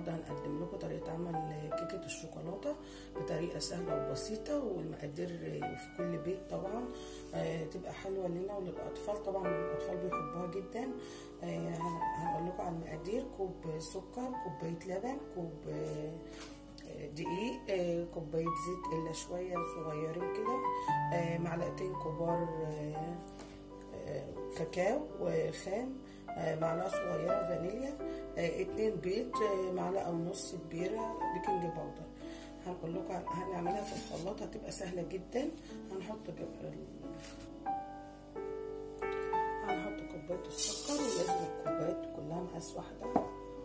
النهارده هنقدم لكم طريقه عمل كيكه الشوكولاته بطريقه سهله وبسيطه والمقادير في كل بيت طبعا آه تبقى حلوه لنا وللاطفال طبعا الاطفال بيحبوها جدا آه هنقول لكم على المقادير كوب سكر كوبايه لبن كوب آه دقيق آه كوبايه زيت الا شويه صغيرين كده آه معلقتين كبار آه كاكاو وخام معلقه صغيره فانيليا اتنين بيض معلقه ونص كبيره بيكنج باودر هنقول لكم هنعملها في الخلاط هتبقى سهله جدا هنحط هنحط كوبايه السكر ولازم الكوبايات كلها مقاس واحده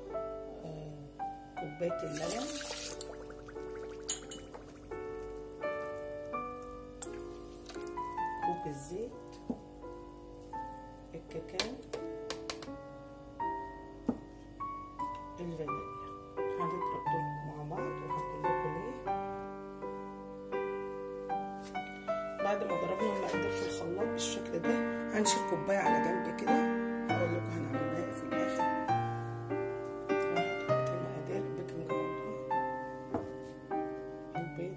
كوبايه اللبن كوب الزيت الكاكاو الفانيليا هنضرب دول مع بعض وهقول لكم ليه بعد ما ضربنا المقادير في الخلاط بالشكل ده هنشيل كوبايه على جنب كده هقول لكم هنعمل بيها في الاخر هنحط المقادير البيكنج باودر البيض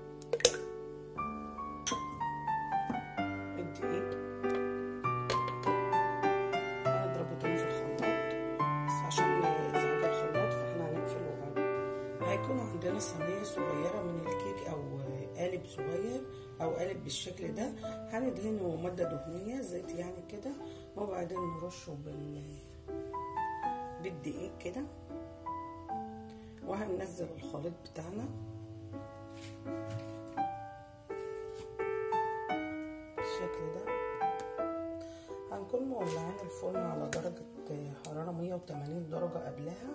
الدقيق هنضربه تاني في الخلاط بس عشان ازعاج الخلاط فاحنا هنقفله بعد هيكون عندنا صينيه صغيره من الكيك او قالب صغير او قالب بالشكل ده هندهنه ماده دهنيه زيت يعني كده وبعدين نرشه بال بالدقيق كده وهننزل الخليط بتاعنا بالشكل ده هنكون مولعين الفرن على درجة حرارة 180 درجة قبلها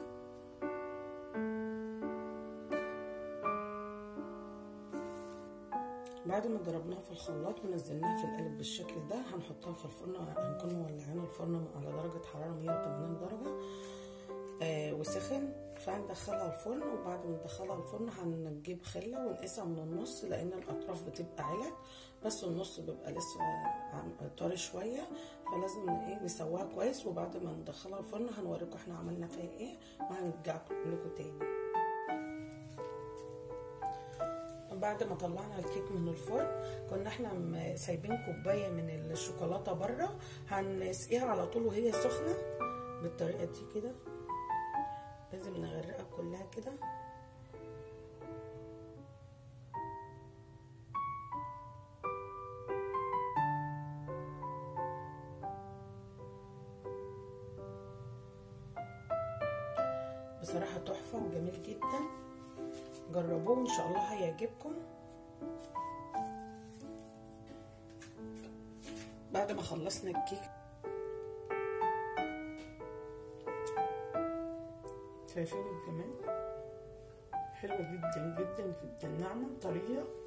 بعد ما ضربناها في الخلاط ونزلناها في القالب بالشكل ده هنحطها في الفرن هنكون مولعين الفرن على درجة حرارة 180 درجة آه وسخن فهندخلها الفرن وبعد ما ندخلها الفرن هنجيب خله ونقيسها من النص لان الاطراف بتبقى علب بس النص بيبقى لسه طري شويه فلازم ايه نسويها كويس وبعد ما ندخلها الفرن هنوريكم احنا عملنا فيها ايه وهنرجع لكم تاني بعد ما طلعنا الكيك من الفرن كنا احنا سايبين كوبايه من الشوكولاته بره هنسقيها على طول وهي سخنه بالطريقه دي كده لازم نغرقها كلها كده بصراحة تحفة وجميل جدا جربوه ان شاء الله هيعجبكم بعد ما خلصنا الكيك شايفين الجمال حلوة جدا جدا جدا ناعمة طرية